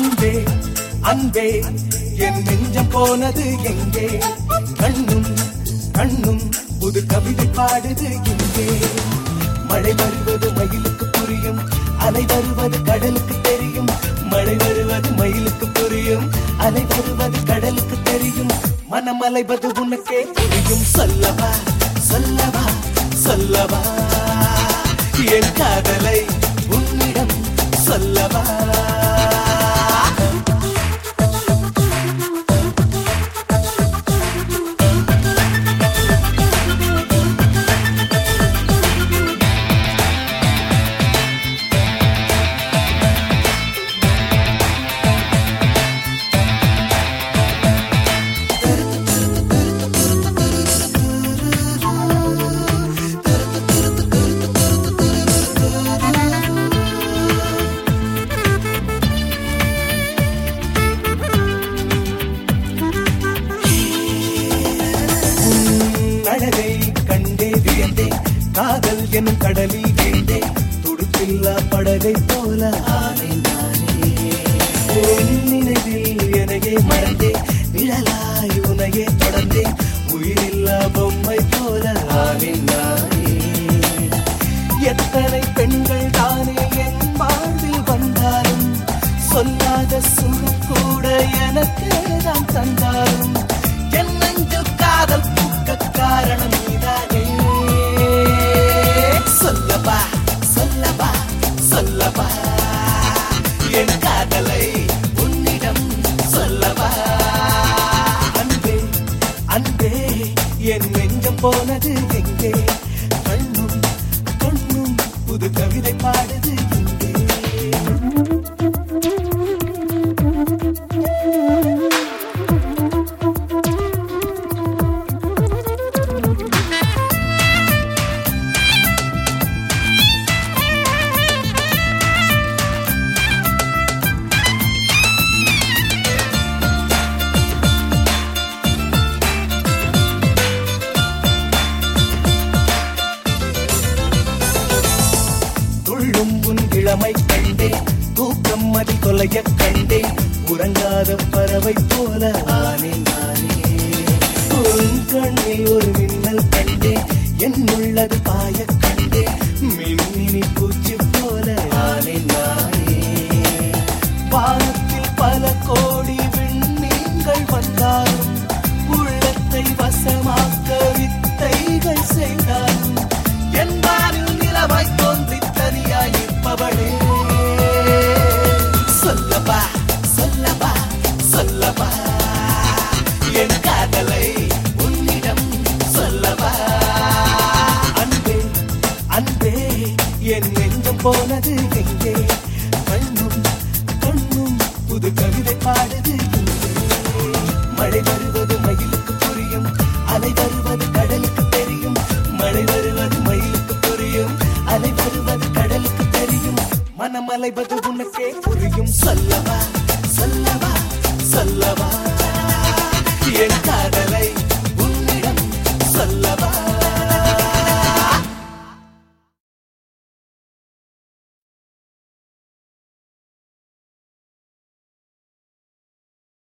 அன்பே அன்பே என் நெஞ்சம் போனது எங்கே கண்ணும் கண்ணும் புது கவிதை பாடுது எங்கே மழை வருவது மயிலுக்கு புரியும் அலை வருவது கடலுக்கு தெரியும் மழை வருவது மயிலுக்கு புரியும் அலை வருவது கடலுக்கு தெரியும் மனம் அலைவது உனக்கே புரியும் சொல்லவா சொல்லவா சொல்லவா என் காதலை உன்னிடம் சொல்லவா உன் அழகை கண்டே வியந்தே காதல் எனும் கடலில் வீழ்ந்தே துடுப்பில்லா படகை போல ஆனேன் நானே உன் நினைவில் எனையே மறந்தே நிழலாய் உனையே தொடர்ந்தே உயிரில்லா பொம்மை போல ஆனேன் நானே எத்தனை பெண்கள் தானே என் வாழ்வில் வந்தாலும் சொல்லாத சுகம் கூட எனக்கே தான் தந்தாலும் என் நெஞ்சு காதல் பூக்க காரணம் நீதானே சொல்லவா சொல்லவா சொல்லவா என் காதலை உன்னிடம் சொல்லவா அன்பே அன்பே என் நெஞ்சம் போனது எங்கே கண்ணும் கண்ணும் புது கவிதை பாடுது இங்கே துள்ளும் உன் இளமை கண்டே தூக்கம் மதி தொலைய கண்டே உறங்காத பறவை போல ஆனே நானே உன் கண்ணில் ஒரு மின்னல் கண்டே என் உள்ளது பாய கண்டே மின்மினி பூச்சி போல ஆனே நானே வானத்தில் பல கோடி விண்மீன்கள் வந்தாலும் உள்ளத்தை வசமாக்க வித்தைகள் செய்தாலும் என் வானில் நிலவாய் தோன்றி தனியாய் இருப்பவளே சொல்லவா சொல்லவா சொல்லவா என் காதலை உன்னிடம் சொல்லவா அன்பே அன்பே என் நெஞ்சம் போனது எங்கே கண்ணும் கண்ணும் புது கவிதை பாடுது இங்கே மழை வருவது மயிலுக்கு புரியும் அலை வருவது கடலுக்கு தெரியும் மழை வருவது மயிலுக்கு புரியும் அலை வருவது கடலுக்கு தெரியும் மனம் அலைவது உனக்கே புரியும் சொல்லவா